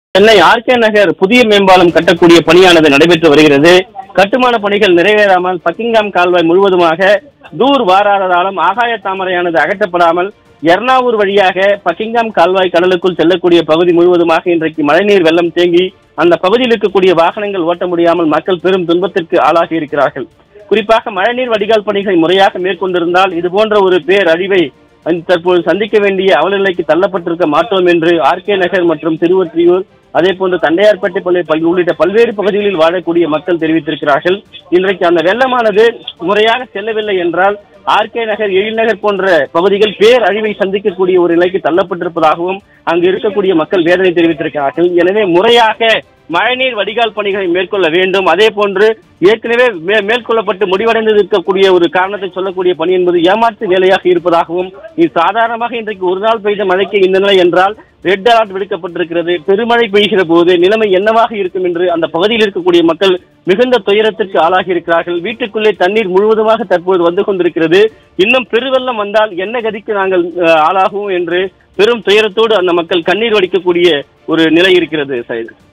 Chennai RK நகர் புதிய மேம்பாலம் கட்டக்கூடிய பணியானது நடைபெற்று வருகிறது கட்டுமான பணிகள் நிறைவேறாமல் பக்கிங்காம் கால்வாய் முழுவதுமாக தூர் வாராததாலும் ஆகாய தாமரையானது அகற்றப்படாமல் எர்ணாவூர் வழியாக பக்கிங்காம் கால்வாய் கடலுக்குள் செல்லக்கூடிய பகுதி முழுவதுமாக இன்றைக்கு மழைநீர் வெள்ளம் தேங்கி அந்த பகுதியில் இருக்கக்கூடிய வாகனங்கள் ஓட்ட முடியாமல் மக்கள் பெரும் துன்பத்திற்கு ஆளாகி இருக்கிறார்கள் குறிப்பாக மழைநீர் வடிகால் பணிகளை முறையாக மேற்கொண்டிருந்தால் இது போன்ற ஒரு பேரழிவை அந்த தற்போது சந்திக்க வேண்டிய அவலநிலைக்கு தள்ளப்பட்டிருக்க மாட்டோம் என்று ஆர்கே நகர் மற்றும் திருவொற்றியூர் அதே போன்று தண்டையார்பேட்டை பள்ளி பல் உள்ளிட்ட பல்வேறு பகுதிகளில் வாழக்கூடிய மக்கள் தெரிவித்திருக்கிறார்கள் இன்றைக்கு அந்த வெள்ளமானது முறையாக செல்லவில்லை என்றால் ஆர்கே நகர் எழில்நகர் போன்ற பகுதிகள் பேரழிவை சந்திக்கக்கூடிய ஒரு நிலைக்கு தள்ளப்பட்டிருப்பதாகவும் அங்கு இருக்கக்கூடிய மக்கள் வேதனை தெரிவித்திருக்கிறார்கள் எனவே முறையாக மழைநீர் வடிகால் பணிகளை மேற்கொள்ள வேண்டும் அதே போன்று ஏற்கனவே மே- மேற்கொள்ளப்பட்டு முடிவடைந்து இருக்கக்கூடிய ஒரு காரணத்தை சொல்லக்கூடிய பணி என்பது ஏமாற்று வேலையாக இருப்பதாகவும் இது சாதாரணமாக இன்றைக்கு ஒரு நாள் பெய்த மழைக்கு இந்த நிலை என்றால் ரெட் அலர்ட் விடுக்கப்பட்டிருக்கிறது பெருமழை பெய்கிற போது நிலைமை என்னவாக இருக்கும் என்று அந்த பகுதியில் இருக்கக்கூடிய மக்கள் மிகுந்த துயரத்திற்கு ஆளாகி இருக்கிறார்கள் வீட்டுக்குள்ளே தண்ணீர் முழுவதுமாக தற்போது வந்து கொண்டிருக்கிறது இன்னும் பெருவெள்ளம் வந்தால் என்ன கதிக்கு நாங்கள் அஹ், ஆளாகுவோம் என்று பெரும் துயரத்தோடு அந்த மக்கள் கண்ணீர் வடிக்கக்கூடிய ஒரு நிலை இருக்கிறது சைது